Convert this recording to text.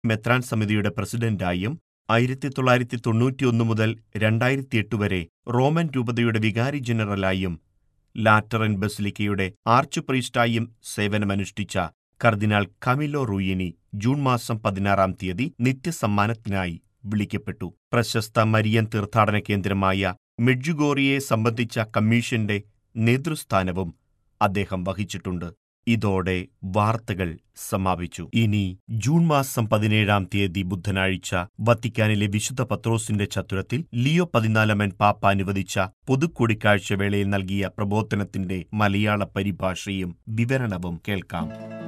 മെത്രാൻ സമിതിയുടെ പ്രസിഡന്റായും ആയിരത്തി തൊള്ളായിരത്തി തൊണ്ണൂറ്റിയൊന്ന് മുതൽ രണ്ടായിരത്തിയെട്ട് വരെ റോമൻ രൂപതയുടെ വികാരി ജനറലായും ലാറ്ററൻ ബസിലിക്കയുടെ ആർച്ച് പ്രീസ്റ്റായും സേവനമനുഷ്ഠിച്ച കർദിനാൾ കമിലോ റൂയിനി ജൂൺ മാസം പതിനാറാം തീയതി നിത്യസമ്മാനത്തിനായി വിളിക്കപ്പെട്ടു പ്രശസ്ത മരിയൻ തീർത്ഥാടന കേന്ദ്രമായ മെഡ്ജുഗോറിയെ സംബന്ധിച്ച കമ്മീഷന്റെ നേതൃസ്ഥാനവും അദ്ദേഹം വഹിച്ചിട്ടുണ്ട് ഇതോടെ വാർത്തകൾ സമാപിച്ചു ഇനി ജൂൺ മാസം പതിനേഴാം തീയതി ബുധനാഴ്ച വത്തിക്കാനിലെ വിശുദ്ധ പത്രോസിന്റെ ചത്തുരത്തിൽ ലിയോ പതിനാലാമൻ പാപ്പ അനുവദിച്ച പൊതുകൂടിക്കാഴ്ച വേളയിൽ നൽകിയ പ്രബോധനത്തിന്റെ മലയാള പരിഭാഷയും വിവരണവും കേൾക്കാം